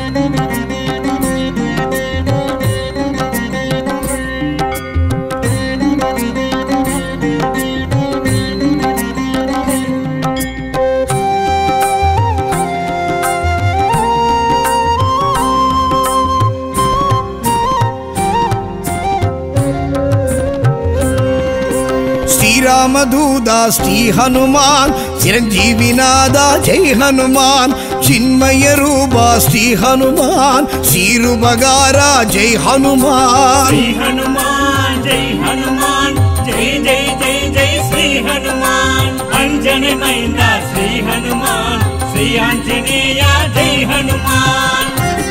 శ్రీరామదూదా శ్రీ హనుమాన్ చిరంజీవినాథ జై హనుమాన్ చిన్మయ రూపా శ్రీ హనుమాన్ శ్రీరుబగారా జై హనుమాన్ శ్రీ హనుమాన్ జై హనుమాన్ జై జై జై జై శ్రీ హనుమాన్ అంజనమైంద శ్రీ హనుమాన్ శ్రీ ఆంజనేయ జై హనుమాన్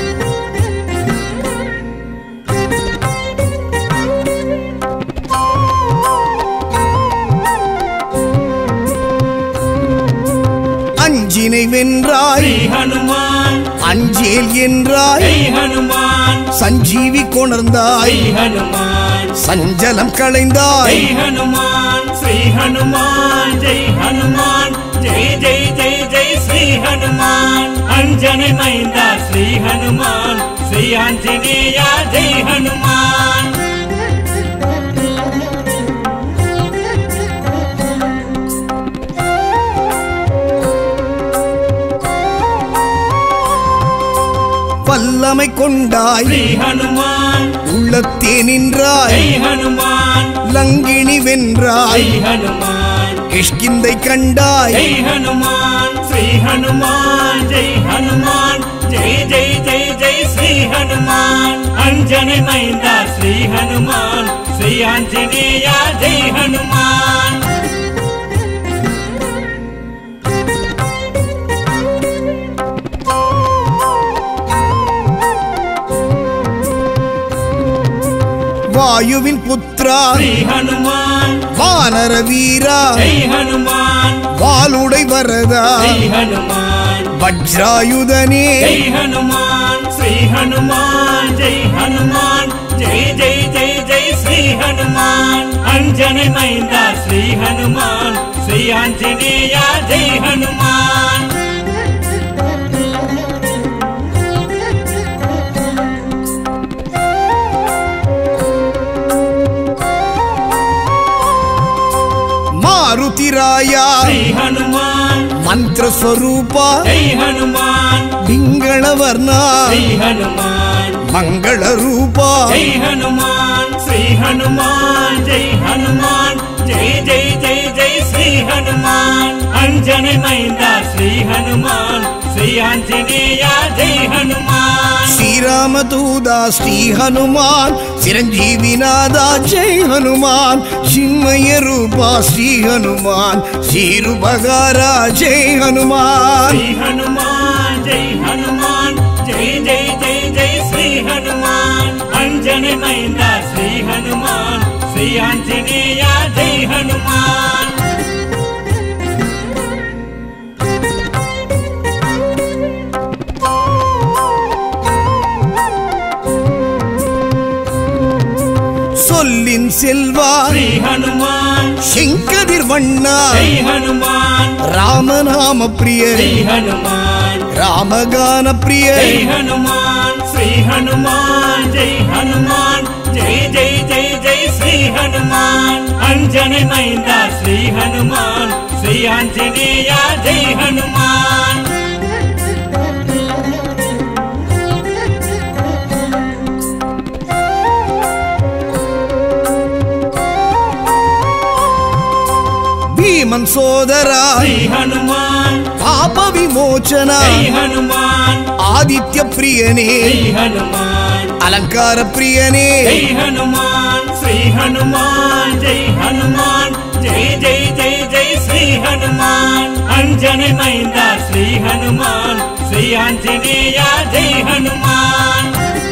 அஞ்சினை வென்றாய் శ్రీ హనుమాన్ அஞ்சேல் என்றாய் జై హనుమాన్ சஞ்சீவி கொணர்ந்தாய் శ్రీ హనుమాన్ சஞ்சலம் களைந்தாய் జై హనుమాన్ శ్రీ హనుమాన్ జై హనుమాన్ జై జై జై జై శ్రీ హనుమాన్ అంజనమైంద శ్రీ హనుమాన్ శ్రీ ఆంజనేయ జై హనుమాన్ வல்லமை கொண்டாய் శ్రీ హనుమాన్ உள்ளத்தே நின்றாய் జై హనుమాన్ லங்கிணி జై வென்றாய் హనుమాన్ கிஷ்கிந்தை கண்டாய் జై హనుమాన్ శ్రీ హనుమాన్ జై హనుమాన్ జై జై జై జై శ్రీ హనుమాన్ అంజనమైంద శ్రీ హనుమాన్ శ్రీ ఆంజనేయ జై హనుమాన్ வாயுவின் புத்ரா శ్రీ హనుమాన్ வானர வீரா జై హనుమాన్ வாளுடை வரதா జై హనుమాన్ வஜ்ராயுதனே జై హనుమాన్ శ్రీ హనుమాన్ జై హనుమాన్ జై జై జై జై శ్రీ హనుమాన్ అంజనమైంద శ్రీ హనుమాన్ శ్రీ ఆంజనేయ జై హనుమాన్ మారుతిరాయా శ్రీ హనుమాన్ మంత్ర స్వరూప జై హనుమాన్ పింగళవర్ణ శ్రీ హనుమాన్ మంగళ రూప జై హనుమాన్ శ్రీ హనుమాన్ జై హనుమాన్ జై జై జై జై శ్రీ హనుమాన్ అంజనమైంద శ్రీ హనుమాన్ శ్రీ ఆంజనేయ జై హనుమాన్ శ్రీరామదూదా శ్రీ హనుమాన్ చిరంజీవినాథా జై హనుమాన్ చిన్మయ రూప శ్రీ హనుమాన్ శ్రీరుబగారా జై హనుమాన్ శ్రీ హనుమాన్ జై హనుమాన్ జై జై జై జై శ్రీ హనుమాన్ అంజనమైంద శ్రీ హనుమాన్ శ్రీ ఆంజనేయ జై హనుమాన్ சொல்லின் செல்வா శ్రీ హనుమాన్ செங்கதிர் வண்ணா జై హనుమాన్ ராமநாம பிரிய జై హనుమాన్ ராமகான பிரிய జై హనుమాన్ శ్రీ హనుమాన్ జై హనుమాన్ జై జై జై జై శ్రీ హనుమాన్ అంజనమైంద శ్రీ హనుమాన్ శ్రీ ఆంజనేయ జై హనుమాన్ భీమన్ సోదరా శ్రీ హనుమాన్ పాప విమోచన జై హనుమాన్ ఆదిత్య ప్రియనే జై హనుమాన్ అలంకార ప్రియనే జై హనుమాన్ శ్రీ హనుమాన్ జై హనుమాన్ జై జై జై జై శ్రీ హనుమాన్ అంజనమైంద శ్రీ హనుమాన్ శ్రీ ఆంజనేయ జై హనుమాన్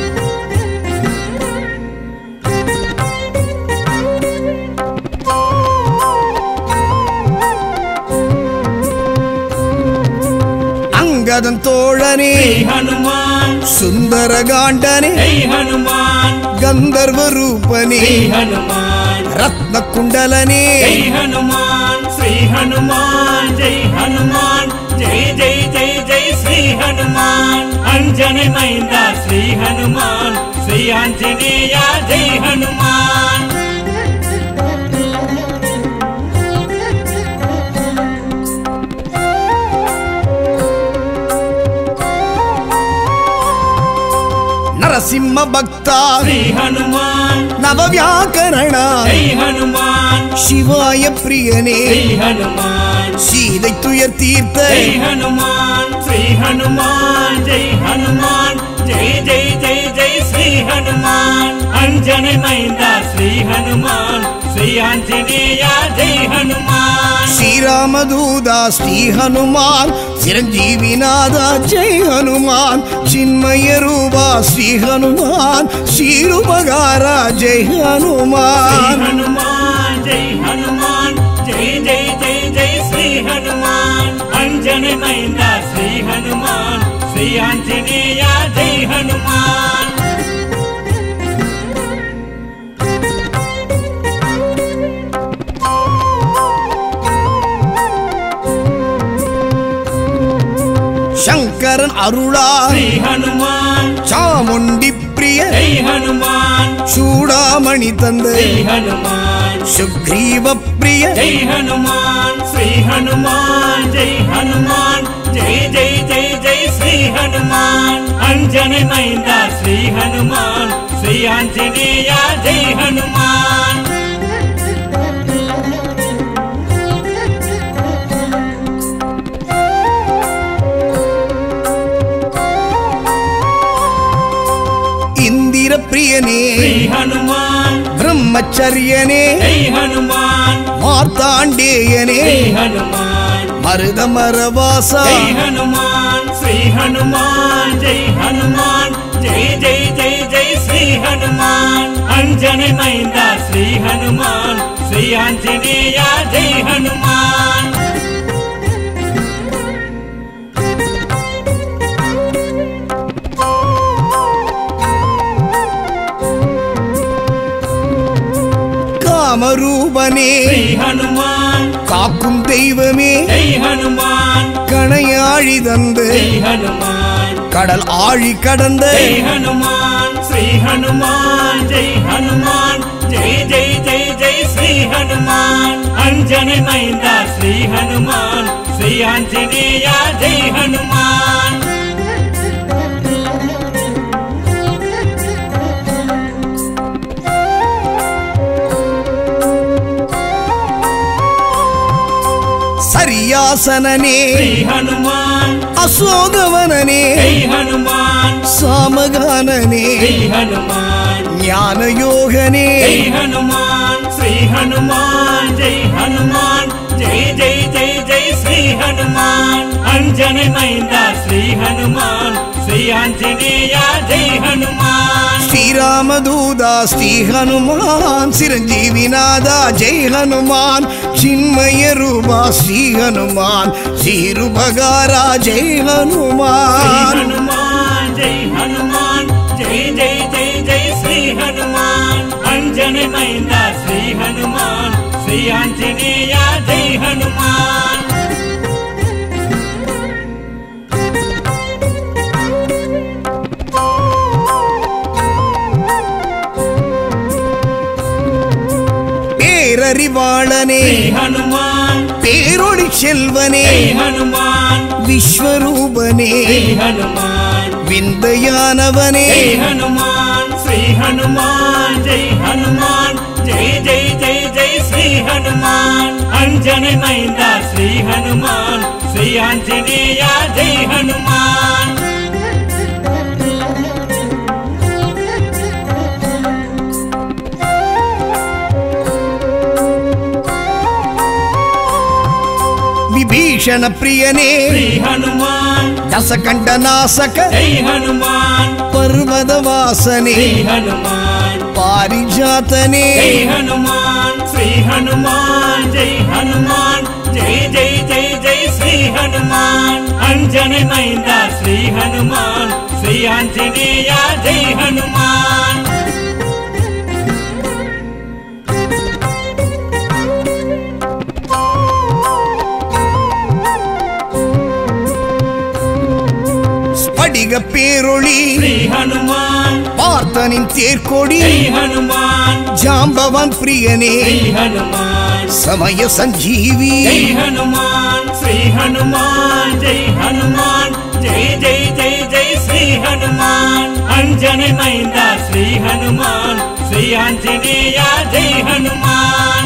అంగదన్ తోழனே శ్రీ హనుమాన్ సుందరగాండనే జై హనుమాన్ గంధర్వ రూపనే జై హనుమాన్ రత్న కుండలనే జై హనుమాన్ శ్రీ హనుమాన్ జై హనుమాన్ జై జై జై జై శ్రీ శ్రీ హనుమాన్ అంజని మైంద శ్రీ హనుమాన్ శ్రీ ఆంజనేయ జై హనుమాన్ నరసింహ భక్త శ్రీ హనుమాన్ నవ వ్యాకరణ జై హనుమాన్ சிவாய பிரியனே శ్రీ హనుమాన్ சீதை துயர் தீர்த்த జై హనుమాన్ శ్రీ హనుమాన్ జై హనుమాన్ జై జై జై జై శ్రీ హనుమాన్ అంజని మైంద శ్రీ హనుమాన్ శ్రీ ఆంజనేయ జై హనుమాన్ ஸ்ரீராமதூதா ஸ்ரீ ஹனுமான் சிரஞ்சீவிநாதா ஜெய் ஹனுமான் சின்மய ரூபா ஸ்ரீ ஹனுமான் ஸ்ரீருபகாரா ஜெய் శ్రీ ஹனுமான் హనుమాన్ జై హనుమాన్ జై జై జై జై శ్రీ హనుమాన్ అంజని మైంద శ్రీ హనుమాన్ శ్రీ ఆంజనేయ జై హనుమాన్ சங்கரன் அருளா శ్రీ హనుమాన్ சாமுண்டி பிரிய జై హనుమాన్ சூடாமணி தந்த శ్రీ హనుమాన్ சுக்ரீவ பிரிய జై హనుమాన్ శ్రీ హనుమాన్ జై హనుమాన్ జై జై జై జై శ్రీ హనుమాన్ అంజని మైంద శ్రీ హనుమాన్ శ్రీ ఆంజనేయ జై హనుమాన్ இந்திர பிரியனே శ్రీ హనుమాన్ பிரம்மச்சரியனே జై హనుమాన్ மார்த்தாண்டேயனே జై హనుమాన్ மருதமரவாசா జై హనుమాన్ శ్రీ హనుమాన్ జై హనుమాన్ జై జై జై జై శ్రీ హనుమాన్ అంజని మైంద శ్రీ హనుమాన్ శ్రీ ఆంజనేయ జై హనుమాన్ காமரூபனே శ్రీ హనుమాన్ காக்கும் தெய்வமே జై హనుమాన్ கணையாழி தந்து జై హనుమాన్ கடல் ஆழி கடந்த జై హనుమాన్ శ్రీ హనుమాన్ జై హనుమాన్ జై జై జై జై శ్రీ హనుమాన్ అంజని మైంద శ్రీ హనుమాన్ శ్రీ ఆంజనేయ జై హనుమాన్ சரியாசனனே శ్రీ హనుమాన్ அசோகவனனே జై హనుమాన్ சாமகானனே శ్రీ హనుమాన్ ஞானயோகனே జై హనుమాన్ శ్రీ హనుమాన్ జై హనుమాన్ జై జై జై జై శ్రీ హనుమాన్ అంజని మైంద శ్రీ హనుమాన్ శ్రీ ఆంజనేయ జై హనుమాన్ ஸ்ரீராமதூதா ஸ்ரீ ஹனுமான் சிரஞ்சீவிநாதா ஜெய் ஹனுமான் சின்மய ரூபா ஸ்ரீ ஹனுமான் ஸ்ரீருபகாரா ஜெய் శ్రీ ஹனுமான் హనుమాన్ జై హనుమాన్ జై జై జై జై శ్రీ హనుమాన్ అంజని మైంద శ్రీ హనుమాన్ శ్రీ ఆంజనేయ జై హనుమాన్ பேரறிவாளனே శ్రీ హనుమాన్ பேரொளி செல்வனே జై హనుమాన్ விஸ்வரூபனே శ్రీ హనుమాన్ விந்தையானவனே జై హనుమాన్ శ్రీ హనుమాన్ జై హనుమాన్ జై జై జై జై శ్రీ హనుమాన్ అంజని మైంద శ్రీ హనుమాన్ శ్రీ ఆంజనేయ జై హనుమాన్ விபீஷண பிரியனே శ్రీ హనుమాన్ தசகண்ட நாசக జై హనుమాన్ பர்வத வாசனே శ్రీ హనుమాన్ பாரிஜாத்தனே జై హనుమాన్ శ్రీ హనుమాన్ జై హనుమాన్ జై జై జై జై శ్రీ హనుమాన్ అంజని మైంద శ్రీ హనుమాన్ శ్రీ ఆంజనేయ జై హనుమాన్ ஸ்படிக பேரொளி ஸ்ரீ ஹனுமான் பார்த்தனின் தேர்கொடி ஜெய் ஹனுமான் ஜாம்பவன் பிரியனே ஸ்ரீ ஹனுமான் சமய சஞ்சீவி ஜெய் ஹனுமான் ஸ்ரீ ஹனுமான் ஜெய் ஹனுமான் ஜெய் ஜெய் ஜெய் ஜெய் ஸ்ரீ ஹனுமான் அஞ்சனை மைந்தா ஸ்ரீ ஹனுமான் ஸ்ரீ ஆஞ்சநேயா ஜெய் ஹனுமான்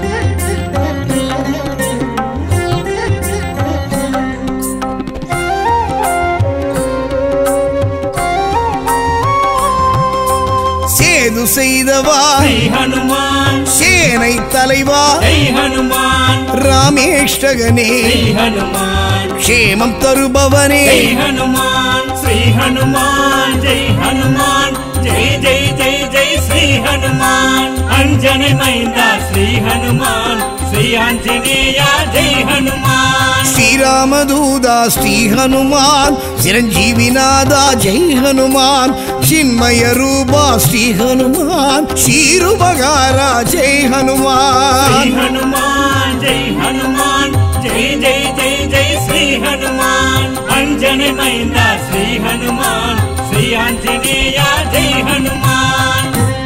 சேது செய்தவா ஸ்ரீ ஹனுமான் சேனை தலைவா ஜெய் ஹனுமான் ராமேஷ்டகனே ஜெய் ஹனுமான் க்ஷேமம் தருபவனே ஜெய் ஹனுமான் ஸ்ரீ ஹனுமான் ஜெய் ஹனுமான் ஜெய் ஜெய் ஜெய் ஜெய் ஸ்ரீ ஹனுமான் அஞ்சனை மைந்தா ஸ்ரீ ஹனுமான் ஸ்ரீ ஆஞ்சநேயா ஜெய் ஹனுமான் ஸ்ரீராமதூதா ஸ்ரீ ஹனுமான் சிரஞ்சீவிநாதா ஜெய் ஹனுமான் சின்மய ரூபா ஸ்ரீ ஹனுமான் ஸ்ரீருபகாரா ஜெய் ஸ்ரீ ஹனுமான் ஹனுமான் ஜெய் ஹனுமான் ஜெய் ஜெய் ஜெய் ஜெய் ஸ்ரீ ஹனுமான் அஞ்சனை மைந்தா ஸ்ரீ ஹனுமான் ஸ்ரீ ஆஞ்சநேயா ஜெய் ஹனுமான்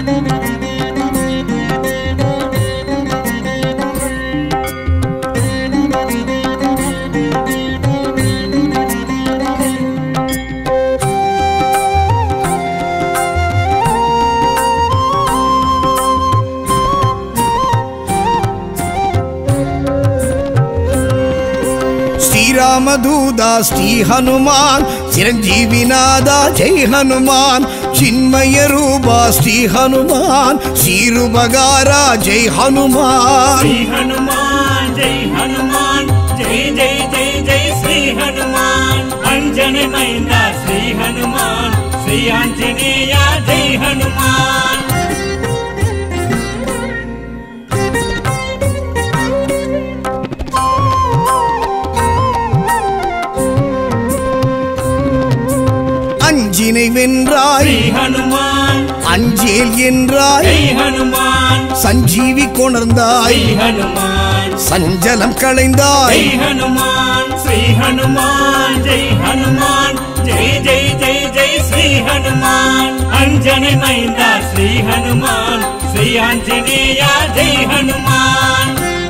ஸ்ரீராமதூதா ஸ்ரீ ஹனுமான் சிரஞ்சீவிநாதா ஜெய் ஹனுமான் சின்மய ரூபா ஸ்ரீ ஹனுமான் ஸ்ரீருபகாரா ஜெய் ஹனுமான் ஸ்ரீ ஹனுமான் ஜெய் ஹனுமான் ஜெய் ஜெய் ஜெய் ஜெய் ஸ்ரீ ஹனுமான் அஞ்சனை மைந்தா ஸ்ரீ ஹனுமான் ஸ்ரீ ஆஞ்சநேயா ஜெய் ஹனுமான் அஞ்சினை வென்றாய் ஸ்ரீ ஹனுமான் அஞ்சேல் என்றாய் ஜெய் ஹனுமான் சஞ்சீவி கொணர்ந்தாய் ஸ்ரீ ஹனுமான் சஞ்சலம் களைந்தாய் ஜெய் ஹனுமான் ஸ்ரீ ஹனுமான் ஜெய் ஹனுமான் ஜெய் ஜெய் ஜெய் ஜெய் ஸ்ரீ ஹனுமான் அஞ்சனை மைந்தா ஸ்ரீ ஹனுமான் ஸ்ரீ ஆஞ்சநேயா ஜெய் ஹனுமான்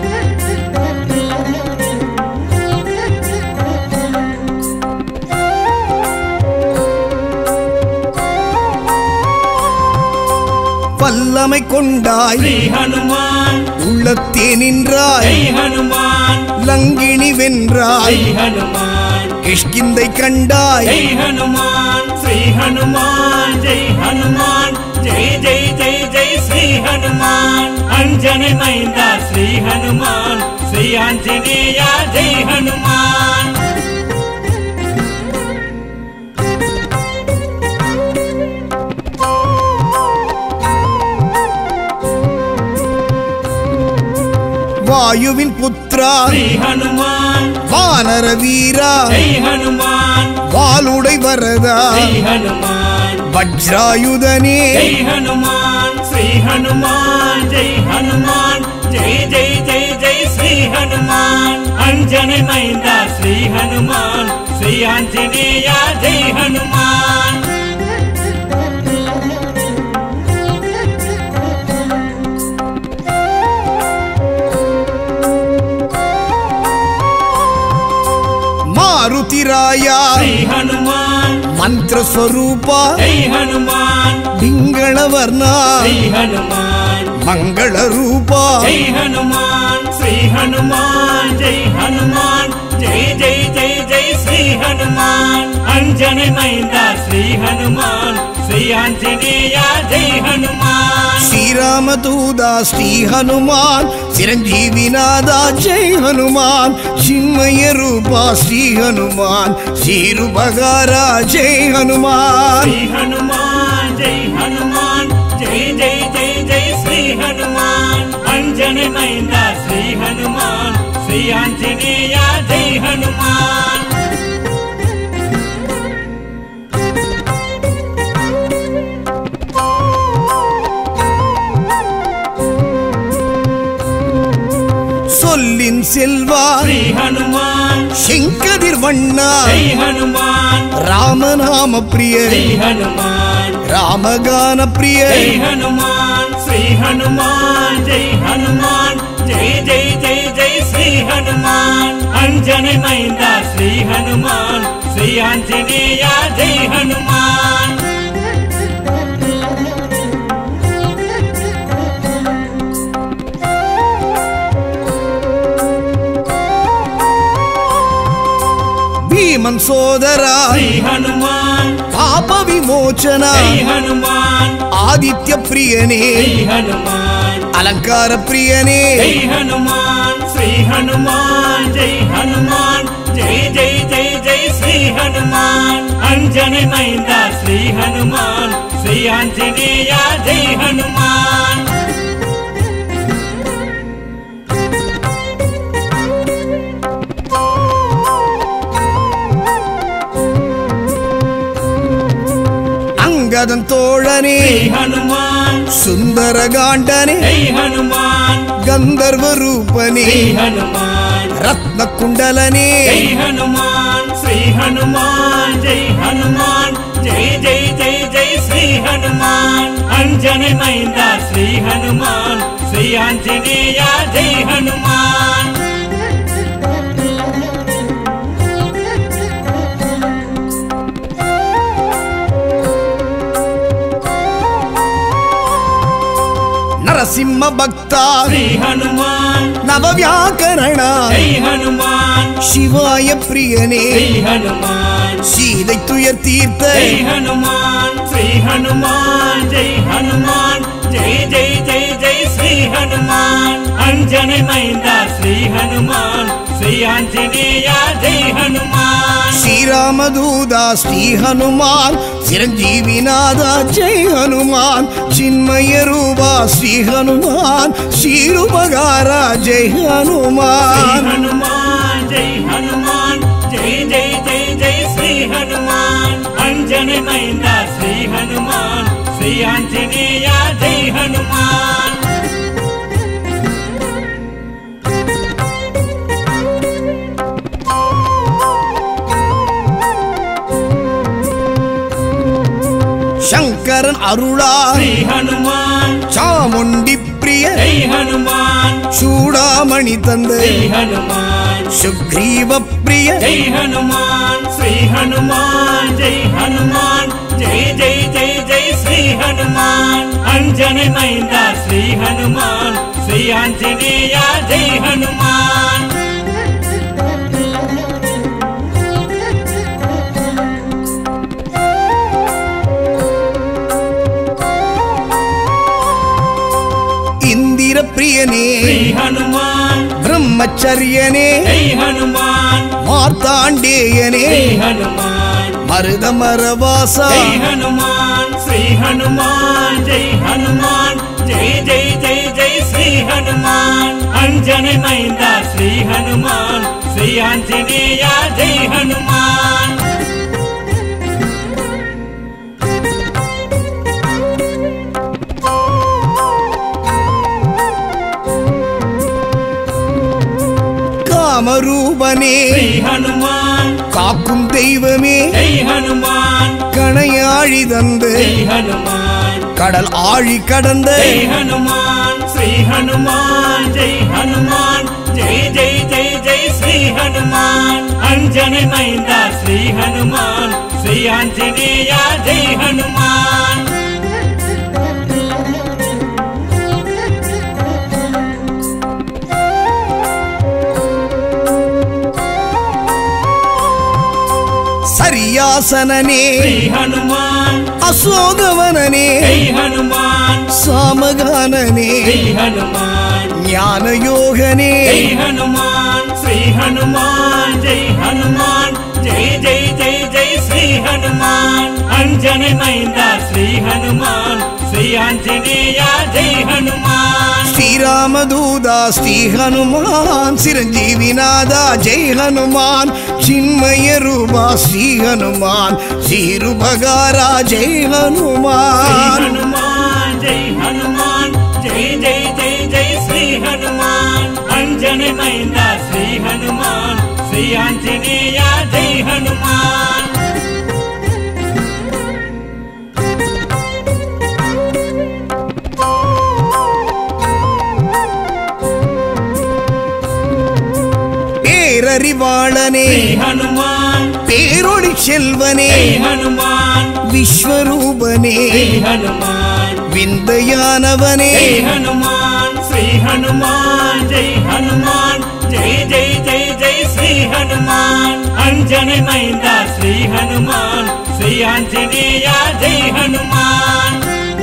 வல்லமை கொண்டாய் ஸ்ரீ ஹனுமான் உள்ளத்தே நின்றாய் ஜெய் ஹனுமான் லங்கினி வென்றாய் ஜெய் ஹனுமான் கிஷ்கிந்தை கண்டாய் ஜெய் ஹனுமான் ஸ்ரீ ஹனுமான் ஜெய் ஹனுமான் ஜெய் ஜெய் ஜெய் ஜெய் ஸ்ரீ ஹனுமான் அஞ்சனை மைந்தா ஸ்ரீ ஹனுமான் ஸ்ரீ ஆஞ்சநேயா ஜெய் ஹனுமான் வாயுவின் புத்ரா ஸ்ரீ ஹனுமான் வானர வீரா ஜெய் ஹனுமான் வாளுடை வரதா ஜெய் ஹனுமான் வஜ்ராயுதனே ஜெய் ஹனுமான் ஸ்ரீ ஹனுமான் ஜெய் ஹனுமான் ஜெய் ஜெய் ஜெய் ஜெய் ஸ்ரீ ஹனுமான் அஞ்சனை மைந்தா ஸ்ரீ ஹனுமான் ஸ்ரீ ஆஞ்சநேயா ஜெய் ஹனுமான் ಮಾರುತಿರಾಯ ஸ்ரீ ஹனுமான் ಮಂತ್ರ ಸ್ವರೂಪ ஜெய் ஹனுமான் ಪಿಂಗಳವರ್ಣ ஸ்ரீ ஹனுமான் ಮಂಗಳ ರೂಪ ஜெய் ஹனுமான் ஸ்ரீ ஹனுமான் ஜெய் ஹனுமான் ஜெய் ஜெய் ஜெய் ஜெய் ஸ்ரீ ஹனுமான் அஞ்சனை மைந்தா ஸ்ரீ ஹனுமான் ஸ்ரீ ஆஞ்சநேயா ஜெய் ஹனுமான் ಶ್ರೀರಾಮದೂತ ಶ್ರೀ ಹನುಮಾನ್ ಚಿರಂಜೀವಿನಾದ ಜೈ ಹನುಮಾನ್ ಚಿನ್ಮಯ ರೂಪ ಶ್ರೀ ಹನುಮಾನ್ ಶ್ರೀರುಪಗಾರ ಜೈ ಹನುಮಾನ್ ஸ்ரீ ஹனுமான் ஜெய் ஹனுமான் ஜெய் ஜெய் ஜெய் ஜெய் ஸ்ரீ ஹனுமான் அஞ்சனை மைந்தா ஸ்ரீ ஹனுமான் ஸ்ரீ ஆஞ்சநேயா ஜெய் ஹனுமான் சொல்லின் செல்வா ஸ்ரீ ஹனுமான் செங்கதிர் வண்ணா ஜெய் ஹனுமான் ராமநாம பிரிய ஸ்ரீ ஹனுமான் ராமகான பிரிய ஜெய் ஹனுமான் ஸ்ரீ ஹனுமான் ஜெய் ஹனுமான் ஜெய் ஜெய் ஜெய் ஜெய் ஸ்ரீ ஹனுமான் அஞ்சனை மைந்தா ஸ்ரீ ஹனுமான் ஸ்ரீ ஆஞ்சநேயா ஜெய் ஹனுமான் பீமன் சோதரா ஸ்ரீ ஹனுமான் பாப விமோச்சனா ஜெய் ஹனுமான் ஆதித்ய பிரியனே ஸ்ரீ ஹனுமான் அலங்கார பிரியனே ஜெய் ஹனுமான் ஸ்ரீ ஹனுமான் ஜெய் ஹனுமான் ஜெய் ஜெய் ஜெய் ஜெய் ஸ்ரீ ஹனுமான் அஞ்சனை மைந்தா ஸ்ரீ ஹனுமான் ஸ்ரீ ஆஞ்சநேயா ஜெய் ஹனுமான் அங்கதன் தோழனே ஸ்ரீ ஹனுமான் சுந்தர காண்டனே ஜெய் ஹனுமான் கந்தர்வ ரூபனே ஸ்ரீ ஹனுமான் ரத்ன குண்டலனே ஜெய் ஹனுமான் ஸ்ரீ ஹனுமான் ஜெய் ஹனுமான் ஜெய் ஜெய் ஜெய் ஜெய் ஸ்ரீ ஹனுமான் அஞ்சனை மைந்தா ஸ்ரீ ஹனுமான் ஸ்ரீ ஆஞ்சநேயா ஜெய் ஹனுமான் நரசிம்ம பக்தா ஸ்ரீ ஹனுமான் நவவியாக்கரண ஜெய் ஹனுமான் சிவாய பிரியனே ஸ்ரீ ஹனுமான் சீதை துயர் தீர்த்த ஜெய் ஹனுமான் ஸ்ரீ ஹனுமான் ஜெய் ஹனுமான் ஜெய் ஜெய் ஜெய் ஜெய் ஸ்ரீ ஹனுமான் அஞ்சனை மைந்தா ஸ்ரீ ஹனுமான் ஸ்ரீ ஆஞ்சநேயா ஜெய் ஹனுமான் ஸ்ரீராமதூதா ஸ்ரீ ஹனுமான் சிரஞ்சீவிநாதா ஜெய் ஹனுமான் சின்மய ரூபா ஸ்ரீ ஹனுமான் ஸ்ரீருபகாரா ஜெய் ஸ்ரீ ஹனுமான் ஹனுமான் ஜெய் ஹனுமான் ஜெய் ஜெய் ஜெய் ஜெய் ஸ்ரீ ஹனுமான் அஞ்சனை மைந்தா ஸ்ரீ ஹனுமான் ஸ்ரீ ஆஞ்சநேயா ஜெய் ஹனுமான் சங்கரன் அருளா ஸ்ரீ ஹனுமான் சாமுண்டி பிரிய ஜெய் ஹனுமான் சூடாமணி தந்த ஸ்ரீ ஹனுமான் சுக்ரீவ பிரிய ஜெய் ஹனுமான் ஸ்ரீ ஹனுமான் ஜெய் ஹனுமான் ஜெய் ஜெய் ஜெய் ஜெய் ஸ்ரீ ஹனுமான் அஞ்சனை மைந்தா ஸ்ரீ ஹனுமான் ஸ்ரீ ஆஞ்சநேயா ஜெய் ஹனுமான் இந்திர பிரியனே ஸ்ரீ ஹனுமான் பிரம்மச்சரியனே ஜெய் ஹனுமான் மார்த்தாண்டேயனே ஸ்ரீ ஹனுமான் மருதமரவாசா ஜெய் ஹனுமான் ஸ்ரீ ஹனுமான் ஜெய் ஹனுமான் ஜெய் ஜெய் ஜெய் ஜெய் ஸ்ரீ ஹனுமான் அஞ்சனை மைந்தா ஸ்ரீ ஹனுமான் ஸ்ரீ ஆஞ்சநேயா ஜெய் ஹனுமான் காமரூபனே ஸ்ரீ ஹனுமான் காக்கும் தெய்வமே ஜெய் ஹனுமான் கணையாழி தந்து ஜெய் ஹனுமான் கடல் ஆழி கடந்த ஜெய் ஹனுமான் ஸ்ரீ ஹனுமான் ஜெய் ஹனுமான் ஜெய் ஜெய் ஜெய் ஜெய் ஸ்ரீ ஹனுமான் அஞ்சனை மைந்தா ஸ்ரீ ஹனுமான் ஸ்ரீ ஆஞ்சநேயா ஜெய் ஹனுமான் சரியாசனனே ஸ்ரீ ஹனுமான் அசோகவனனே ஜெய் ஹனுமான் சாமகானனே ஸ்ரீ ஹனுமான் ஞான யோகனே ஜெய் ஹனுமான் ஸ்ரீ ஹனுமான் ஜெய் ஹனுமான் ஜெய் ஜெய் ஜெய் ஜெய் ஸ்ரீ ஹனுமான் அஞ்சனை மைந்தா ஸ்ரீ ஹனுமான் ஸ்ரீ ஆஞ்சநேயா ஜெய் ஹனுமான் ஸ்ரீராமதூதா ஸ்ரீ ஹனுமான் சிரஞ்சீவிநாதா ஜெய் ஹனுமான் சின்மய ரூபா ஸ்ரீ ஹனுமான் ஸ்ரீருபகாரா ஜெய் ஸ்ரீ ஹனுமான் ஹனுமான் ஜெய் ஹனுமான் ஜெய் ஜெய் ஜெய் ஜெய் ஸ்ரீ ஹனுமான் அஞ்சனை மைந்தா ஸ்ரீ ஹனுமான் ஸ்ரீ శ్రీ ఆంజనేయ జై హనుమాన్ பேரறிவாளனே శ్రీ హనుమాన్ பேரொளி செல்வனே జై హనుమాన్ விஸ்வரூபனே శ్రీ హనుమాన్ விந்தையானவனே జై హనుమాన్ శ్రీ హనుమాన్ జై హనుమాన్ జై జై జై జై శ్రీ హనుమాన్ అంజనమైంద శ్రీ హనుమాన్ శ్రీ ఆంజనేయ జై హనుమాన్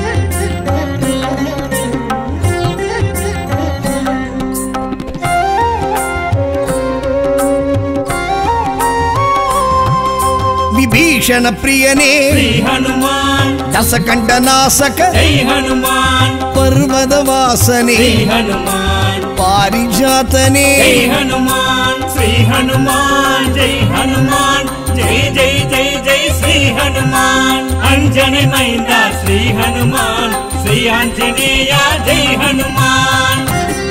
விபீஷண பிரியனே శ్రీ హనుమాన్ தசகண்ட நாசக జై హనుమాన్ பர்வத வாசனே శ్రీ హనుమాన్ பாரிஜாத்தனே జై హనుమాన్ శ్రీ హనుమాన్ జై హనుమాన్ జై జై జై జై శ్రీ హనుమాన్ అంజనమైంద శ్రీ హనుమాన్ శ్రీ ఆంజనేయ జై హనుమాన్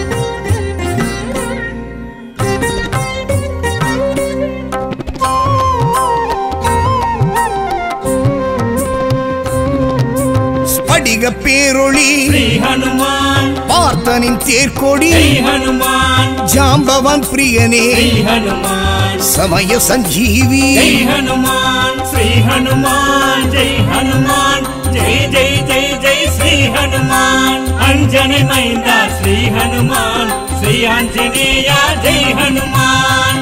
ஸ்படிக பேரொளி శ్రీ హనుమాన్ பார்த்தனின் தேர்கொடி జై హనుమాన్ ஜாம்பவான் பிரியனே శ్రీ హనుమాన్ சமய சஞ்சீவி జై హనుమాన్ శ్రీ హనుమాన్ జై హనుమాన్ జై జై జై జై శ్రీ హనుమాన్ అంజనమైంద శ్రీ హనుమాన్ శ్రీ ఆంజనేయ జై హనుమాన్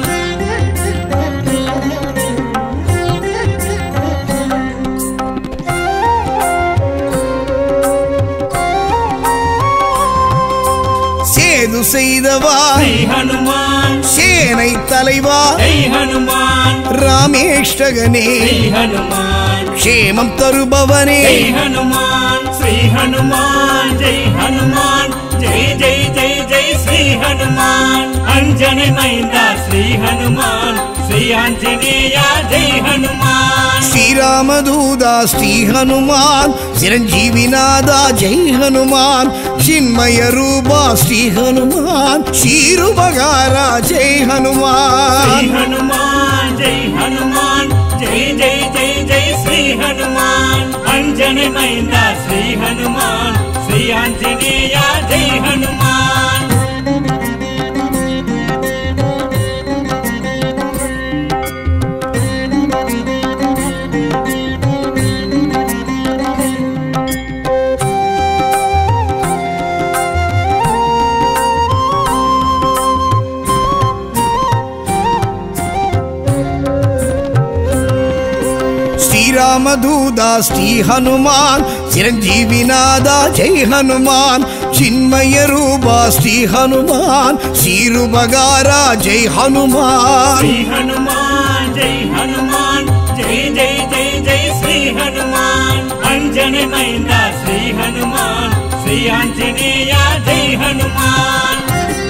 சேது செய்தவா శ్రీ హనుమాన్ சேனை தலைவா జై హనుమాన్ ராமேஷ்டகனே శ్రీ హనుమాన్ க்ஷேமம் தருபவனே జై హనుమాన్ శ్రీ హనుమాన్ జై హనుమాన్ జై జై జై జై శ్రీ హనుమాన్ అంజనమైంద శ్రీ హనుమాన్ శ్రీ ఆంజనేయ జై హనుమాన్ ஸ்ரீராமதூதா ஸ்ரீ ஹனுமான் சிரஞ்சீவிநாதா ஜெய் ஹனுமான் சின்மய ரூபா ஸ்ரீ ஹனுமான் ஸ்ரீருபகாரா ஜெய் శ్రీ ஹனுமான் హనుమాన్ జై హనుమాన్ జై జై జై జై శ్రీ హనుమాన్ అంజనమైంద శ్రీ హనుమాన్ శ్రీ ఆంజనేయ జై హనుమాన్ ஸ்ரீராமதூதா ஸ்ரீ ஹனுமான் சிரஞ்சீவிநாதா ஜெய் ஹனுமான் சின்மய ரூபா ஸ்ரீ ஹனுமான் ஸ்ரீருபகாரா ஜெய் ஹனுமான் శ్రీ హనుమాన్ జై హనుమాన్ జై జై జై జై శ్రీ హనుమాన్ అంజనమైంద శ్రీ హనుమాన్ శ్రీ ఆంజనేయ జై హనుమాన్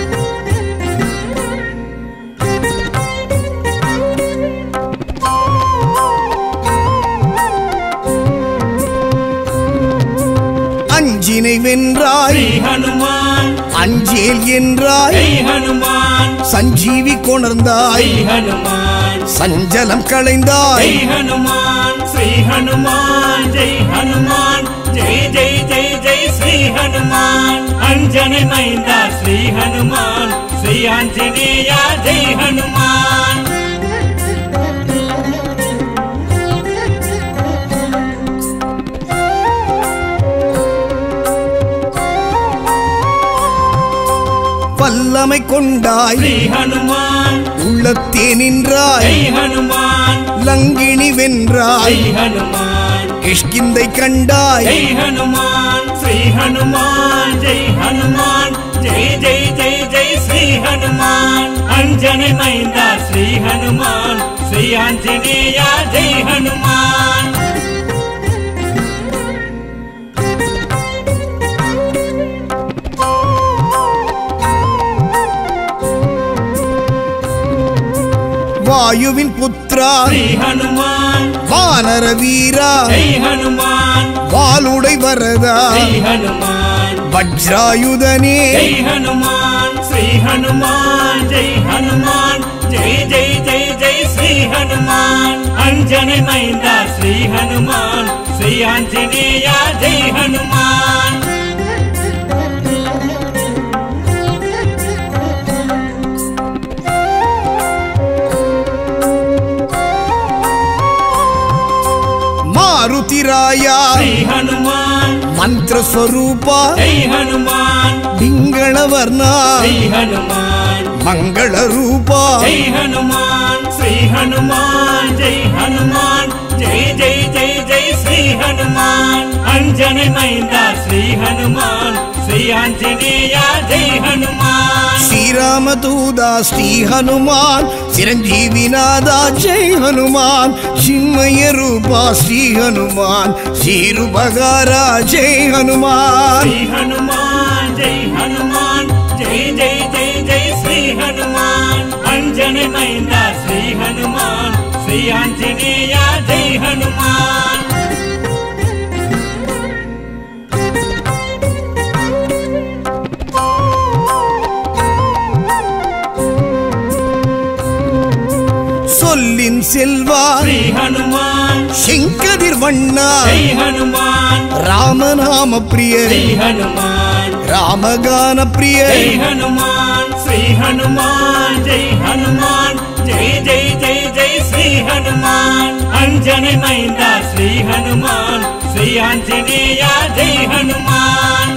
அஞ்சினை வென்றாய் శ్రీ హనుమాన్ அஞ்சேல் என்றாய் జై హనుమాన్ சஞ்சீவி கொணர்ந்தாய் శ్రీ హనుమాన్ சஞ்சலம் களைந்தாய் జై హనుమాన్ శ్రీ హనుమాన్ జై హనుమాన్ జై జై జై జై శ్రీ హనుమాన్ అంజనమైంద శ్రీ హనుమాన్ శ్రీ ఆంజనేయ జై హనుమాన్ வல்லமை கொண்டாய் శ్రీ హనుమాన్ உள்ளத்தே நின்றாய் జై హనుమాన్ லங்கிணி வென்றாய் జై హనుమాన్ கிஷ்கிந்தை கண்டாய் జై హనుమాన్ శ్రీ హనుమాన్ జై హనుమాన్ జై జై జై జై శ్రీ హనుమాన్ అంజనమైంద శ్రీ హనుమాన్ శ్రీ ఆంజనేయ జై హనుమాన్ வாயுவின் புத்ரா శ్రీ హనుమాన్ வானர வீரா జై హనుమాన్ வாளுடை வரதா జై హనుమాన్ வஜ்ராயுதனே జై హనుమాన్ శ్రీ హనుమాన్ జై హనుమాన్ జై జై జై హనుమాన్ అంజని మైంద శ్రీ హనుమాన్ శ్రీ ఆంజనేయ జై హనుమాన్ మారుతిరాయ శ్రీ హనుమాన్ మంత్ర స్వరూప జై హనుమాన్ పింగళవర్ణ శ్రీ హనుమాన్ మంగళ రూప జై హనుమాన్ శ్రీ హనుమాన్ జై హనుమాన్ జై జై జై జై శ్రీ హనుమాన్ అంజని మైంద శ్రీ హనుమాన్ శ్రీ ఆంజనేయ జై హనుమాన్ శ్రీరామదూత శ్రీ హనుమాన్ చిరంజీవినాథ జై హనుమాన్ చిన్మయ రూప శ్రీ హనుమాన్ శ్రీరుపగారా జై హనుమాన్ శ్రీ హనుమాన్ జై హనుమాన్ జై జై జై జై శ్రీ హనుమాన్ అంజని మైంద శ్రీ హనుమాన్ శ్రీ ఆంజనేయ జై హనుమాన్ சொல்லின் செல்வா శ్రీ హనుమాన్ செங்கதிர் வண்ணா జై హనుమాన్ ராமநாம பிரிய శ్రీ హనుమాన్ ராமகான பிரிய జై హనుమాన్ శ్రీ హనుమాన్ జై హనుమాన్ జై జై జై జై శ్రీ హనుమాన్ అంజని మైంద శ్రీ హనుమాన్ శ్రీ ఆంజనేయ జై హనుమాన్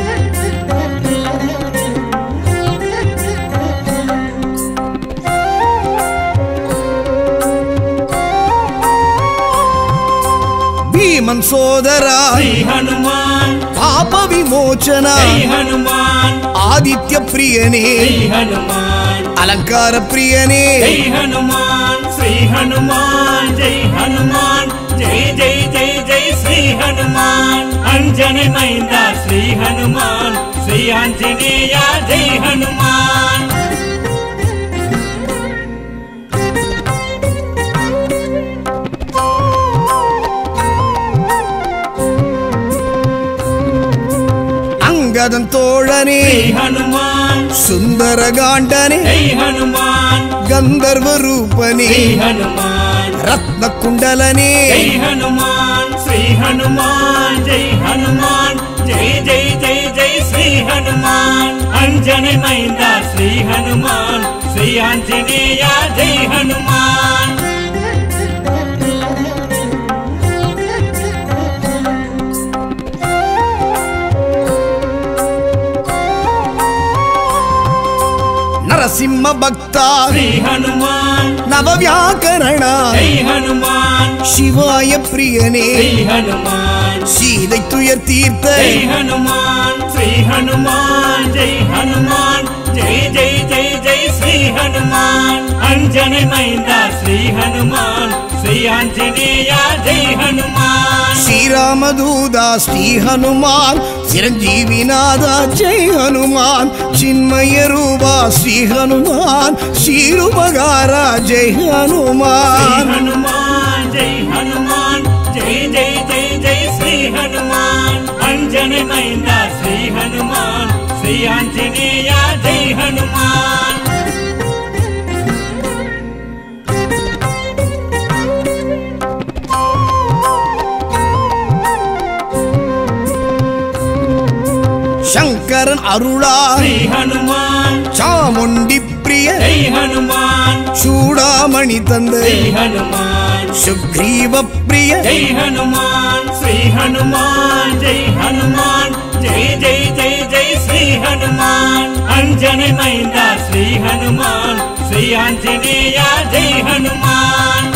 భీమన్ సోదరా శ్రీ హనుమాన్ పాప విమోచన జై హనుమాన్ ఆదిత్య ప్రియనే శ్రీ హనుమాన్ అలంకార ప్రియనే జై హనుమాన్ శ్రీ హనుమాన్ జై హనుమాన్ జై జై జై జై శ్రీ హనుమాన్ అంజని మైంద శ్రీ హనుమాన్ శ్రీ ఆంజనేయ జై హనుమాన్ అంగదన్ తోழனே శ్రీ హనుమాన్ సుందరగాండనే జై హనుమాన్ గంధర్వ రూపనే శ్రీ హనుమాన్ రత్న కుండలనే జై హనుమాన్ శ్రీ హనుమాన్ జై హనుమాన్ జై జై జై జై శ్రీ హనుమాన్ అంజని మైంద శ్రీ హనుమాన్ శ్రీ ఆంజనేయ జై హనుమాన్ నరసింహ భక్త శ్రీ హనుమాన్ నవ వ్యాకరణ జై హనుమాన్ శివాయ ప్రియనే శ్రీ హనుమాన్ சீதை துயர் தீர்த்த జై హనుమాన్ శ్రీ హనుమాన్ జై హనుమాన్ జై జై జై జై శ్రీ హనుమాన్ అంజని మైంద శ్రీ హనుమాన్ శ్రీ ఆంజనేయ జై హనుమాన్ శ్రీరామదూత శ్రీ హనుమాన్ చిరంజీవినాథ జై హనుమాన్ చిన్మయ రూప శ్రీ హనుమాన్ శ్రీరుపగార జై శ్రీ హనుమాన్ హనుమాన్ జై హనుమాన్ జై జై జై జై శ్రీ హనుమాన్ అంజని మైంద శ్రీ హనుమాన్ శ్రీ ఆంజనేయ జై హనుమాన్ శంకరన్ అరుళా శ్రీ హనుమాన్ చాముండి ప్రియ జై హనుమాన్ చూడామణి తంద శ్రీ హనుమాన్ సుగ్రీవ ప్రియ జై హనుమాన్ శ్రీ హనుమాన్ జై హనుమాన్ జై జై జై జై శ్రీ హనుమాన్ అంజని మైంద శ్రీ హనుమాన్ శ్రీ ఆంజనేయ జై హనుమాన్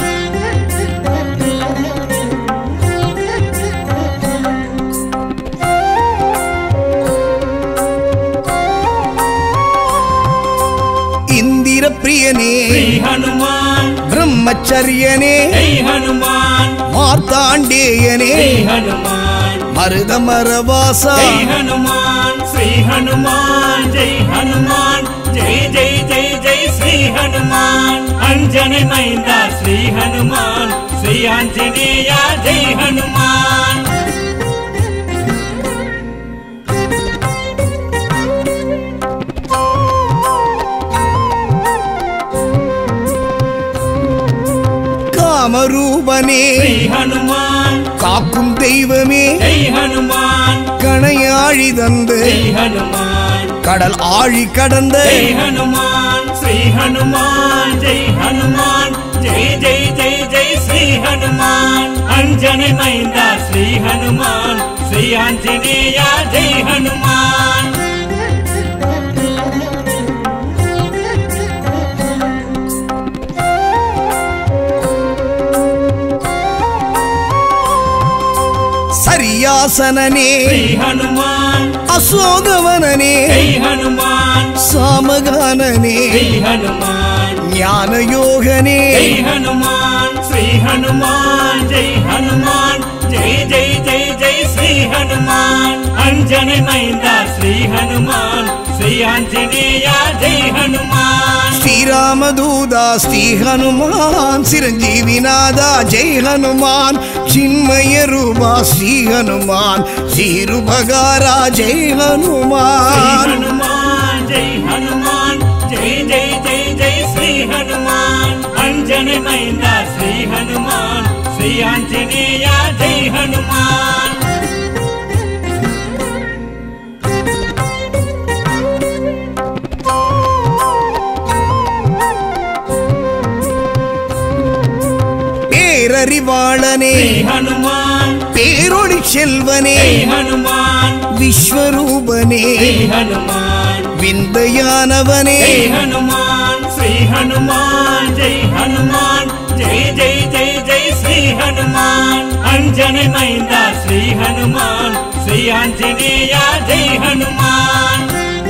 ఇందిర ప్రియనే శ్రీ హనుమాన్ బ్రహ్మచర్యనే జై హనుమాన్ మార్తాండేయనే శ్రీ హనుమాన్ మరుదమరవాస జై హనుమాన్ శ్రీ హనుమాన్ జై హనుమాన్ జై జై జై జై శ్రీ హనుమాన్ అంజని మైంద శ్రీ హనుమాన్ శ్రీ ఆంజనేయ జై హనుమాన్ காமரூபனே ஸ்ரீ ஹனுமான் காக்கும் தெய்வமே ஜெய் ஹனுமான் கணையாழி தந்து ஜெய் ஹனுமான் கடல் ஆழி கடந்த ஜெய் ஹனுமான் ஸ்ரீ ஹனுமான் ஜெய் ஹனுமான் ஜெய் ஜெய் ஜெய் ஜெய் ஸ்ரீ ஹனுமான் அஞ்சனை மைந்தா ஸ்ரீ ஹனுமான் ஸ்ரீ ஆஞ்சநேயா ஜெய் ஹனுமான் சரியாசனனே ஸ்ரீ ஹனுமான் அசோகவனனே ஜெய் ஹனுமான் சாமகானனே ஜெய் ஹனுமான் ஞானயோகனே ஜெய் ஹனுமான் ஸ்ரீ ஹனுமான் ஜெய் ஹனுமான் ஜெய் ஜெய் ஜெய் ஜெய் ஸ்ரீ ஹனுமான் அஞ்சனை மைந்தா ஸ்ரீ ஹனுமான் ஸ்ரீ ஆஞ்சநேயா ஜெய் ஹனுமான் ஸ்ரீராமதூதா ஸ்ரீ ஹனுமான் சிரஞ்சீவிநாதா ஜெய் ஹனுமான் சின்மய ரூபா ஸ்ரீ ஹனுமான் ஸ்ரீருபகாரா ஜெய் ஸ்ரீ ஹனுமான் ஹனுமான் ஜெய் ஹனுமான் ஜெய் ஜெய் ஜெய் ஜெய் ஸ்ரீ ஹனுமான் அஞ்சனை மைந்தா ஸ்ரீ ஹனுமான் ஸ்ரீ ஆஞ்சநேயா ஜெய் ஹனுமான் பேரறிவாளனே ஸ்ரீ ஹனுமான் பேரொளி செல்வனே ஜெய் ஹனுமான் விஸ்வரூபனே ஸ்ரீ ஹனுமான் விந்தையானவனே ஜெய் ஹனுமான் ஸ்ரீ ஹனுமான் ஜெய் ஹனுமான் ஜெய் ஜெய் ஜெய் ஜெய் ஸ்ரீ ஹனுமான் அஞ்சனை மைந்தா ஸ்ரீ ஹனுமான் ஸ்ரீ ஆஞ்சநேயா ஜெய் ஹனுமான்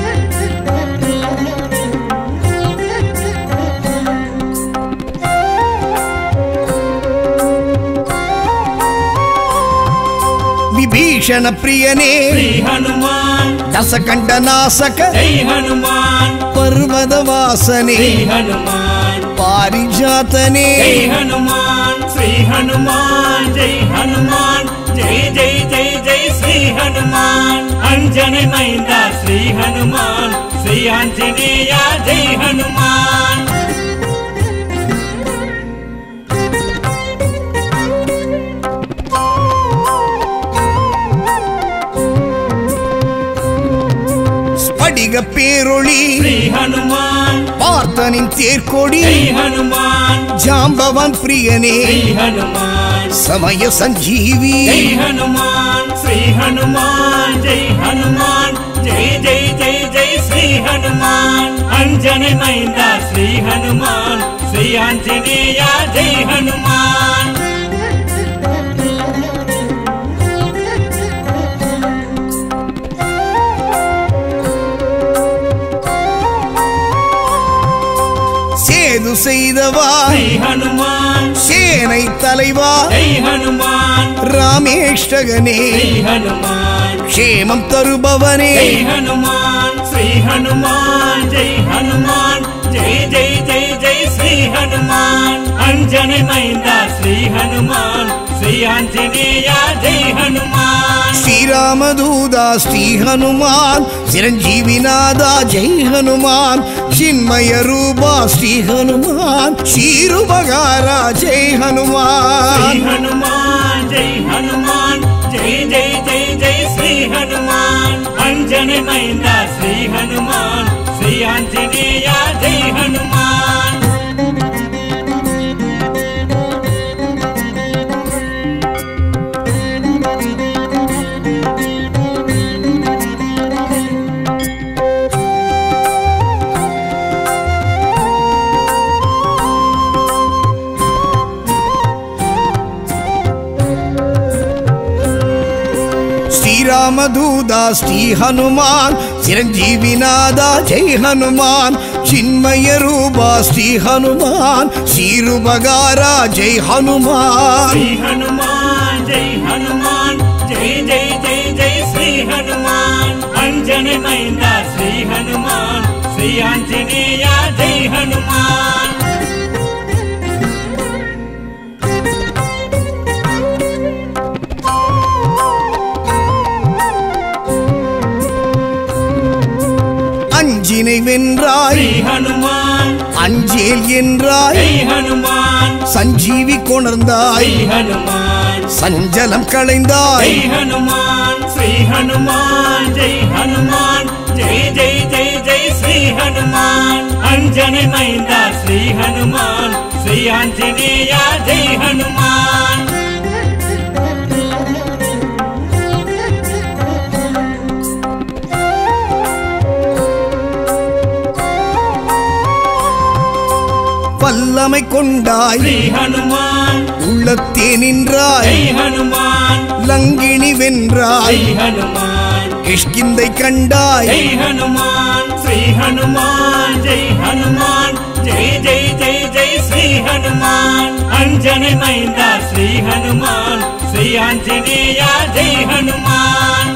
விபீஷண பிரியனே ஸ்ரீ ஹனுமான் தசகண்ட நாசக ஜெய் ஹனுமான் பர்வத வாசனே ஸ்ரீ ஹனுமான் பாரிஜாத்தனே ஜெய் ஹனுமான் ஸ்ரீ ஹனுமான் ஜெய் ஹனுமான் ஜெய் ஜெய் ஜெய் ஜெய் ஸ்ரீ ஹனுமான் அஞ்சனை மைந்தா ஸ்ரீ ஹனுமான் ஸ்ரீ ஆஞ்சநேயா ஜெய் ஹனுமான் ஸ்படிக பேரொளி ஸ்ரீ ஹனுமான் பார்த்தனின் தேர்கொடி ஜெய் ஹனுமான் ஜாம்பவான் பிரியனே ஸ்ரீ ஹனுமான் சமய சஞ்சீவி ஜெய் ஹனுமான் ஸ்ரீ ஹனுமான் ஜெய் ஹனுமான் ஜெய் ஜெய் ஜெய் ஜெய் ஸ்ரீ ஹனுமான் அஞ்சனை மைந்தா ஸ்ரீ ஹனுமான் ஸ்ரீ ஆஞ்சநேயா ஜெய் ஹனுமான் சேது செய்தவா ஸ்ரீ ஹனுமான் சேனை தலைவா ஜெய் ஹனுமான் ராமேஷ்டகனே ஸ்ரீ ஹனுமான் க்ஷேமம் தருபவனே ஜெய் ஹனுமான் ஸ்ரீ ஹனுமான் ஜெய் ஹனுமான் ஜெய் ஜெய் ஜெய் ஜெய் ஸ்ரீ ஹனுமான் அஞ்சனை மைந்தா ஸ்ரீ ஹனுமான் ஸ்ரீ ஆஞ்சநேயா ஜெய் ஹனுமான் ஸ்ரீராமதூதா ஸ்ரீ ஹனுமான் சிரஞ்சீவிநாதா ஜெய் ஹனுமான் சின்மய ரூபா ஸ்ரீ ஹனுமான் ஸ்ரீருபகாரா ஜெய் ஸ்ரீ ஹனுமான் ஹனுமான் ஜெய் ஹனுமான் ஜெய் ஜெய் ஜெய் ஜெய் ஸ்ரீ ஹனுமான் அஞ்சனை மைந்தா ஸ்ரீ ஹனுமான் ஸ்ரீ ஆஞ்சநேயா ஜெய் ஹனுமான் ஸ்ரீராமதூதா ஸ்ரீ ஹனுமான் சிரஞ்சீவிநாதா ஜெய் ஹனுமான் சின்மய ரூபா ஸ்ரீ ஹனுமான் ஸ்ரீருபகாரா ஜெய் ஹனுமான் ஸ்ரீ ஹனுமான் ஜெய் ஹனுமான் ஜெய் ஜெய் ஜெய் ஜெய் ஸ்ரீ ஹனுமான் அஞ்சனை மைந்தா ஸ்ரீ ஹனுமான் ஸ்ரீ ஆஞ்சநேயா ஜெய் ஹனுமான் அஞ்சினை வென்றாய் ஸ்ரீ ஹனுமான் அஞ்சேல் என்றாய் ஜெய் ஹனுமான் சஞ்சீவி கொணர்ந்தாய் ஸ்ரீ ஹனுமான் சஞ்சலம் களைந்தாய் ஜெய் ஹனுமான் ஸ்ரீ ஹனுமான் ஜெய் ஹனுமான் ஜெய் ஜெய் ஜெய் ஜெய் ஸ்ரீ ஹனுமான் அஞ்சனை மைந்தா ஸ்ரீ ஹனுமான் ஸ்ரீ ஆஞ்சநேயா ஜெய் ஹனுமான் வல்லமை கொண்டாய் ஸ்ரீ ஹனுமான் உள்ளத்தே நின்றாய் ஜெய் ஹனுமான் லங்கினி வென்றாய் ஜெய் ஹனுமான் கிஷ்கிந்தை கண்டாய் ஜெய் ஹனுமான் ஸ்ரீ ஹனுமான் ஜெய் ஹனுமான் ஜெய் ஜெய் ஜெய் ஜெய் ஸ்ரீ ஹனுமான் அஞ்சனை மைந்தா ஸ்ரீ ஹனுமான் ஸ்ரீ ஆஞ்சநேயா ஜெய் ஹனுமான்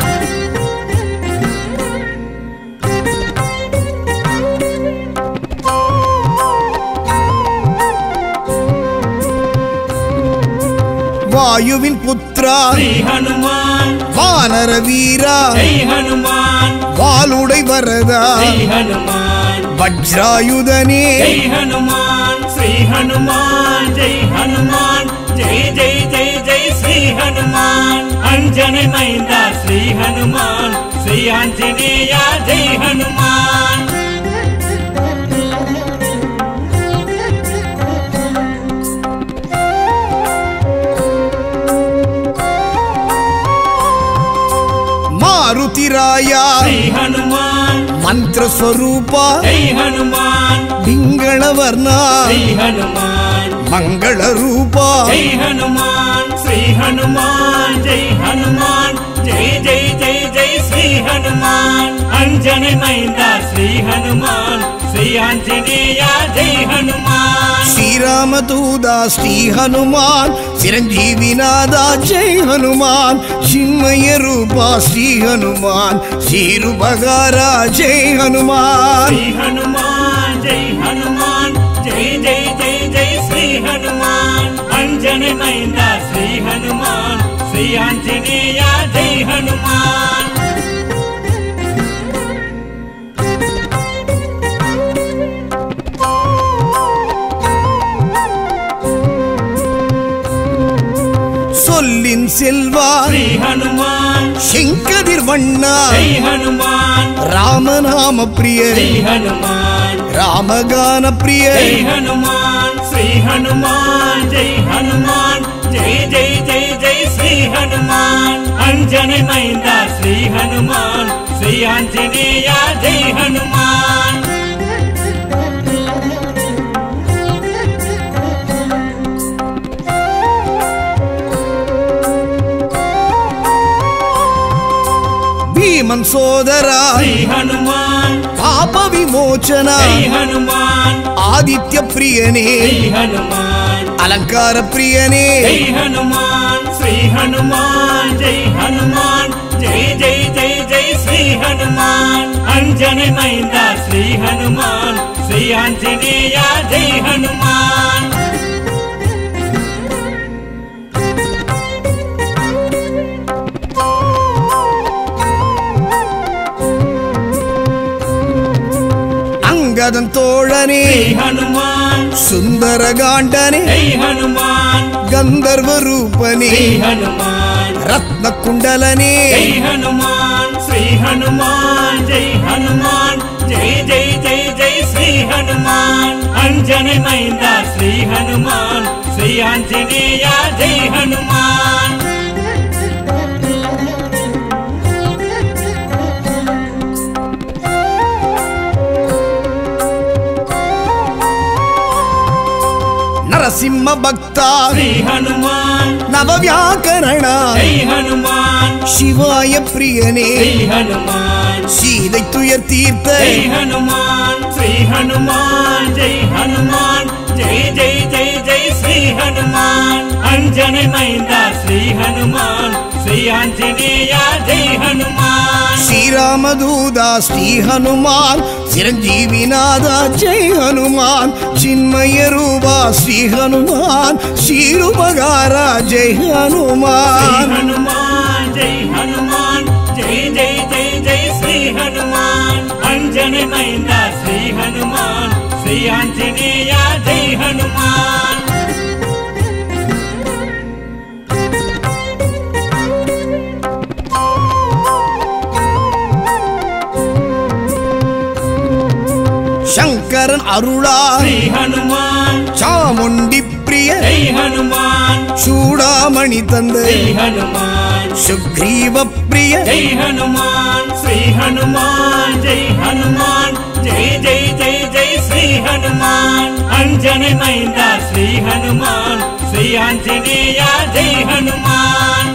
வாயுவின் புத்ரா ஸ்ரீ ஹனுமான் வானர வீரா ஜெய் ஹனுமான் வாளுடை வரதா ஜெய் ஹனுமான் வஜ்ராயுதனே ஜெய் ஹனுமான் ஸ்ரீ ஹனுமான் ஜெய் ஹனுமான் ஜெய் ஜெய் ஜெய் ஜெய் ஸ்ரீ ஹனுமான் அஞ்சனை மைந்தா ஸ்ரீ ஹனுமான் ஸ்ரீ ஆஞ்சநேயா ஜெய் ஹனுமான் ಮಾರುತಿರಾಯ ஸ்ரீ ஹனுமான் ಮಂತ್ರ ಸ್ವರೂಪ ஜெய் ஹனுமான் ಪಿಂಗಳವರ್ಣ ஸ்ரீ ஹனுமான் ಮಂಗಳ ರೂಪ ஜெய் ஹனுமான் ஸ்ரீ ஹனுமான் ஜெய் ஹனுமான் ஜெய் ஜெய் ஜெய் ஜெய் ஸ்ரீ ஹனுமான் அஞ்சனை மைந்தா ஸ்ரீ ஹனுமான் ஸ்ரீ ஆஞ்சநேயா ஜெய் ஹனுமான் ಶ್ರೀರಾಮದೂತ ಶ್ರೀ ಹನುಮಾನ್ ಚಿರಂಜೀವಿನಾದ ಜೈ ಹನುಮಾನ್ ಚಿನ್ಮಯ ರೂಪ ಶ್ರೀ ಹನುಮಾನ್ ಶ್ರೀರುಬಗಾರ ಜೈ ಹನುಮಾನ್ ஸ்ரீ ஹனுமான் ஜெய் ஹனுமான் ஜெய் ஜெய் ஜெய் ஜெய் ஸ்ரீ ஹனுமான் அஞ்சனை மைந்தா ஸ்ரீ ஹனுமான் ஸ்ரீ ஆஞ்சநேயா ஜெய் ஹனுமான் சொல்லின் செல்வா ஸ்ரீ ஹனுமான் செங்கதிர் வண்ணா ஜெய் ஹனுமான் ராமநாம பிரிய ஸ்ரீ ஹனுமான் ராமகான பிரிய ஜெய் ஹனுமான் ஸ்ரீ ஹனுமான் ஜெய் ஹனுமான் ஜெய் ஜெய் ஜெய் ஜெய் ஸ்ரீ ஹனுமான் அஞ்சனை மைந்தா ஸ்ரீ ஹனுமான் ஸ்ரீ ஆஞ்சநேயா ஜெய் ஹனுமான் ಭೀಮನ್ ಸೋದರ ஸ்ரீ ஹனுமான் ಪಾಪ ವಿಮೋಚನ ஜெய் ஹனுமான் ಆದಿತ್ಯ ಪ್ರಿಯನೇ ஸ்ரீ ஹனுமான் ಅಲಂಕಾರ ಪ್ರಿಯನೇ ஜெய் ஹனுமான் ஸ்ரீ ஹனுமான் ஜெய் ஹனுமான் ஜெய் ஜெய் ஜெய் ஜெய் ஸ்ரீ ஹனுமான் அஞ்சனை மைந்தா ஸ்ரீ ஹனுமான் ஸ்ரீ ஆஞ்சநேயா ஜெய் ஹனுமான் ಅಂಗದನ್ ತೋಳನೇ ஸ்ரீ ஹனுமான் ಸುಂದರ ಗಾಂಡನೆ ஜெய் ஹனுமான் ಗಂಧರ್ವ ರೂಪನೇ ஸ்ரீ ஹனுமான் ರತ್ನ ಕುಂಡಲನೇ ஜெய் ஹனுமான் ஸ்ரீ ஹனுமான் ஜெய் ஹனுமான் ஜெய் ஜெய் ஜெய் ஜெய் ஸ்ரீ ஹனுமான் அஞ்சனை மைந்தா ஸ்ரீ ஹனுமான் ஸ்ரீ ஆஞ்சநேயா ஜெய் ஹனுமான் ನರಸಿಂಹ ಭಕ್ತ ஸ்ரீ ஹனுமான் ನವವ್ಯಾಕರಣ ஜெய் ஹனுமான் ಶಿವಾಯ ಪ್ರಿಯನೇ ஸ்ரீ ஹனுமான் சீதை துயர் தீர்த்த ஜெய் ஹனுமான் ஸ்ரீ ஹனுமான் ஜெய் ஹனுமான் ஜெய் ஜெய் ஜெய் ஜெய் ஸ்ரீ ஹனுமான் அஞ்சனை மைந்தா ஸ்ரீ ஹனுமான் ஸ்ரீ ஆஞ்சநேயா ஜெய் ஹனுமான் ಶ್ರೀರಾಮದೂತ ಶ್ರೀ ಹನುಮಾನ್ ಚಿರಂಜೀವಿನಾದ ಜೈ ಹನುಮಾನ್ ಚಿನ್ಮಯ ರೂಪ ಶ್ರೀ ಹನುಮಾನ್ ಶ್ರೀರುಪಗಾರ ಜೈ ஸ்ரீ ಹನುಮಾನ್ ஹனுமான் ஜெய் ஹனுமான் ஜெய் ஜெய் ஜெய் ஜெய் ஸ்ரீ ஹனுமான் அஞ்சனை மைந்தா ஸ்ரீ ஹனுமான் ஸ்ரீ ஆஞ்சநேயா ஜெய் ஹனுமான் சங்கரன் அருளா ஸ்ரீ ஹனுமான் சாமுண்டி பிரிய ஜெய் ஹனுமான் சூடாமணி தந்தை ஸ்ரீ ஹனுமான் சுக்ரீவ பிரிய ஜெய் ஹனுமான் ஸ்ரீ ஹனுமான் ஜெய் ஹனுமான் ஜெய் ஜெய் ஜெய் ஜெய் ஸ்ரீ ஹனுமான் அஞ்சனை மைந்தா ஸ்ரீ ஹனுமான் ஸ்ரீ ஆஞ்சநேயா ஜெய் ஹனுமான்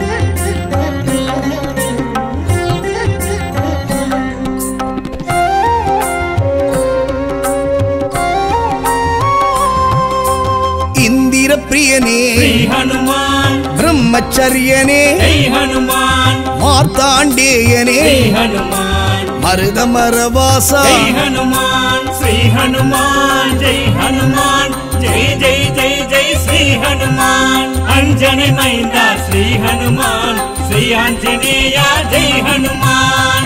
இந்திர பிரியனே ஸ்ரீ ஹனுமான் பிரம்மச்சரியனே ஜெய் ஹனுமான் மார்த்தாண்டேயனே ஸ்ரீ ஹனுமான் மருதமரவாசா ஜெய் ஹனுமான் ஸ்ரீ ஹனுமான் ஜெய் ஹனுமான் ஜெய் ஜெய் ஜெய் ஜெய் ஸ்ரீ ஹனுமான் அஞ்சனை மைந்தா ஸ்ரீ ஹனுமான் ஸ்ரீ ஆஞ்சநேயா ஜெய் ஹனுமான்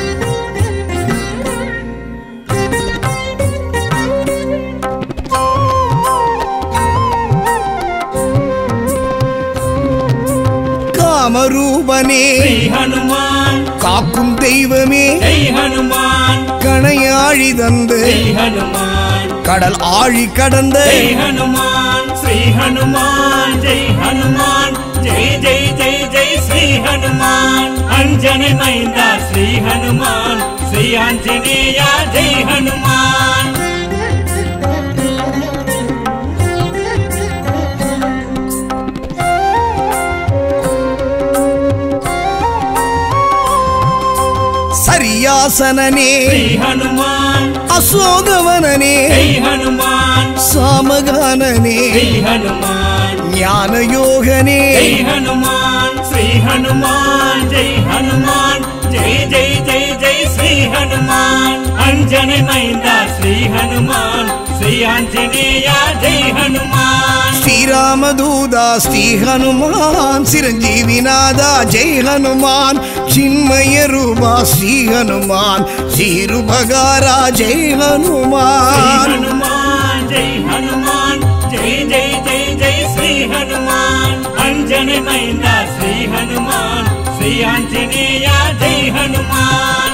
காமரூபனே ஸ்ரீ ஹனுமான் காக்கும் தெய்வமே ஜெய் ஹனுமான் கணையாழி தந்து ஜெய் ஹனுமான் கடல் ஆழி கடந்த ஜெய் ஹனுமான் ஸ்ரீ ஹனுமான் ஜெய் ஹனுமான் ஜெய் ஜெய் ஜெய் ஜெய் ஸ்ரீ ஹனுமான் அஞ்சனை மைந்தா ஸ்ரீ ஹனுமான் ஸ்ரீ ஆஞ்சநேயா ஜெய் ஹனுமான் சரியாசனனே ஸ்ரீ ஹனுமான் அசோகவனனே ஜெய் ஹனுமான் சாமகானனே ஸ்ரீ ஹனுமான் ஞானயோகனே ஜெய் ஹனுமான் ஸ்ரீ ஹனுமான் ஜெய் ஹனுமான் ஜெய் ஜெய் ஜெய் ஜெய் ஸ்ரீ ஹனுமான் அஞ்சனை மைந்தா ஸ்ரீ ஹனுமான் ஸ்ரீ ஆஞ்சநேயா ஜெய் ஹனுமான் ஸ்ரீராமதூதா ஸ்ரீ ஹனுமான் சிரஞ்சீவிநாதா ஜெய் ஹனுமான் சின்மய ரூபா ஸ்ரீ ஹனுமான் ஸ்ரீருபகாரா ஜெய் ஸ்ரீ ஹனுமான் ஹனுமான் ஜெய் ஹனுமான் ஜெய் ஜெய் ஜெய் ஜெய் ஸ்ரீ ஹனுமான் அஞ்சனை மைந்தா ஸ்ரீ ஹனுமான் ஸ்ரீ ஆஞ்சநேயா ஜெய் ஹனுமான்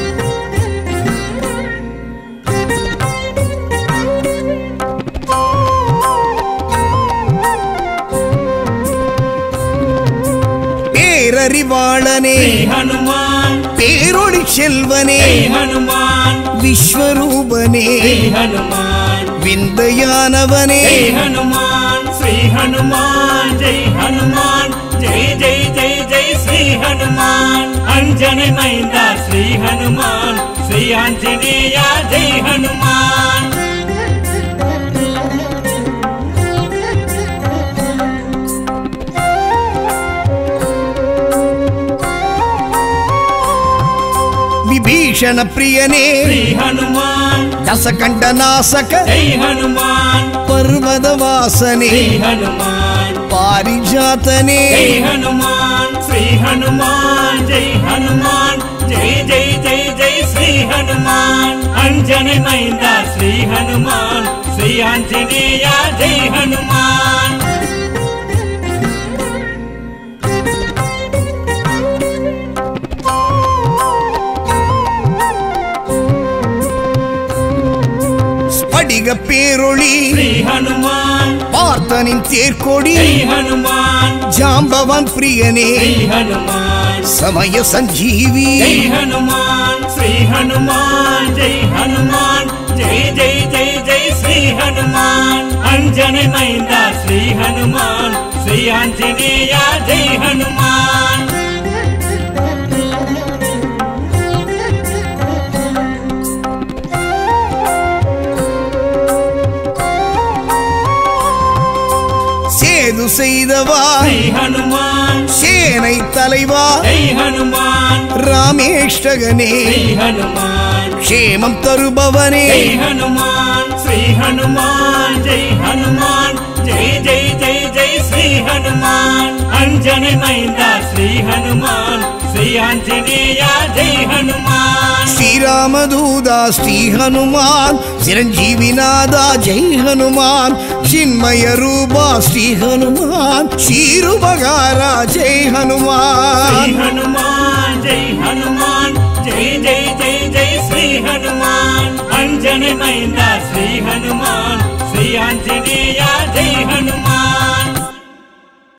பேரறிவாளனே ஸ்ரீ ஹனுமான் பேரொளி செல்வனே ஜெய் ஹனுமான் விஸ்வரூபனே ஸ்ரீ ஹனுமான் விந்தையானவனே ஜெய் ஹனுமான் ஸ்ரீ ஹனுமான் ஜெய் ஹனுமான் ஜெய் ஜெய் ஜெய் ஜெய் ஸ்ரீ ஹனுமான் அஞ்சனை மைந்தா ஸ்ரீ ஹனுமான் ஸ்ரீ ஆஞ்சநேயா ஜெய் ஹனுமான் விபீஷண பிரியனே ஸ்ரீ ஹனுமான் தசகண்ட நாசக ஜெய் ஹனுமான் பர்வத வாசனே ஸ்ரீ ஹனுமான் பாரிஜாத்தனே ஜெய் ஹனுமான் ஸ்ரீ ஹனுமான் ஜெய் ஹனுமான் ஜெய் ஜெய் ஜெய் ஜெய் ஸ்ரீ ஹனுமான் அஞ்சனை மைந்தா ஸ்ரீ ஹனுமான் ஸ்ரீ ஆஞ்சநேயா ஜெய் ஹனுமான் ஸ்படிக பேரொளி ஸ்ரீ ஹனுமான் பார்த்தனின் தேர்கொடி ஜெய் ஹனுமான் ஜாம்பவான் பிரியனே ஸ்ரீ ஹனுமான் சமய சஞ்சீவி ஜெய் ஹனுமான் ஸ்ரீ ஹனுமான் ஜெய் ஹனுமான் ஜெய் ஜெய் ஜெய் ஜெய் ஸ்ரீ ஹனுமான் அஞ்சனை மைந்தா ஸ்ரீ ஹனுமான் ஸ்ரீ ஆஞ்சநேயா ஜெய் ஹனுமான் சேது செய்தவா ஸ்ரீ ஹனுமான் சேனை தலைவா ஜெய் ஹனுமான் ராமேஷ்டகனே ஸ்ரீ ஹனுமான் க்ஷேமம் தருபவனே ஜெய் ஹனுமான் ஸ்ரீ ஹனுமான் ஜெய் ஹனுமான் ஜெய் ஜெய் ஜெய் ஜெய் ஸ்ரீ ஹனுமான் அஞ்சனை மைந்தா ஸ்ரீ ஹனுமான் ஸ்ரீ ஆஞ்சநேயா ஜெய் ஹனுமான் ஸ்ரீராமதூதா ஸ்ரீ ஹனுமான் சிரஞ்சீவிநாதா ஜெய் ஹனுமான் சின்மய ரூபா ஸ்ரீ ஹனுமான் ஸ்ரீருபகாரா ஜெய் ஸ்ரீ ஹனுமான் ஹனுமான் ஜெய் ஹனுமான் ஜெய் ஜெய் ஜெய் ஜெய் ஸ்ரீ శ్రీ హనుమాన్ అంజని మైందా శ్రీ హనుమాన్ శ్రీ ఆంజనేయ జై హనుమాన్